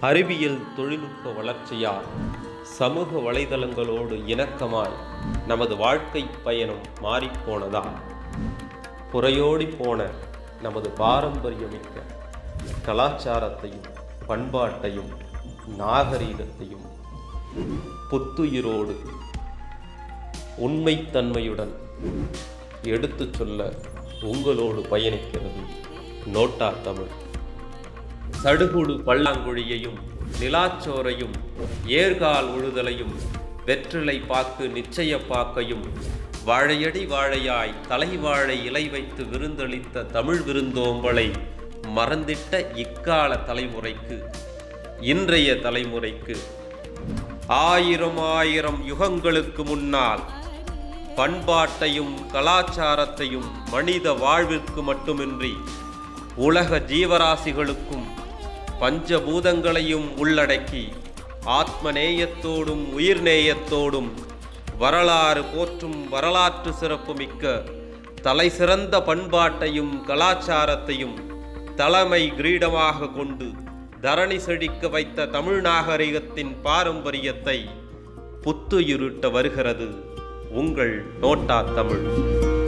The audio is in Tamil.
அறிவியல் தொழில்நுட்ப வளர்ச்சியால் சமூக வலைதளங்களோடு இணக்கமாய் நமது வாழ்க்கை பயணம் மாறிப்போனதால் புறையோடி போன நமது பாரம்பரியமிக்க கலாச்சாரத்தையும் பண்பாட்டையும் நாகரீகத்தையும் புத்துயிரோடு உண்மைத்தன்மையுடன் எடுத்துச் சொல்ல உங்களோடு பயணிக்கிறது நோட்டா தமிழ் சடுகுடு பல்லாங்குழியையும் நிலாச்சோரையும் ஏர்கால் உழுதலையும் வெற்றிலை பாக்கு நிச்சய பாக்கையும் வாழையடி வாழையாய் தலைவாழை இலை வைத்து விருந்தளித்த தமிழ் விருந்தோம்பலை மறந்திட்ட இக்கால தலைமுறைக்கு இன்றைய தலைமுறைக்கு ஆயிரம் ஆயிரம் யுகங்களுக்கு முன்னால் பண்பாட்டையும் கலாச்சாரத்தையும் மனித வாழ்விற்கு மட்டுமின்றி உலக ஜீவராசிகளுக்கும் பஞ்சபூதங்களையும் உள்ளடக்கி ஆத்மநேயத்தோடும் உயிர்நேயத்தோடும் வரலாறு போற்றும் வரலாற்று சிறப்புமிக்க தலைசிறந்த பண்பாட்டையும் கலாச்சாரத்தையும் தலைமை கிரீடமாக கொண்டு தரணி செழிக்க வைத்த தமிழ் நாகரிகத்தின் பாரம்பரியத்தை புத்துயிருட்ட வருகிறது உங்கள் நோட்டா தமிழ்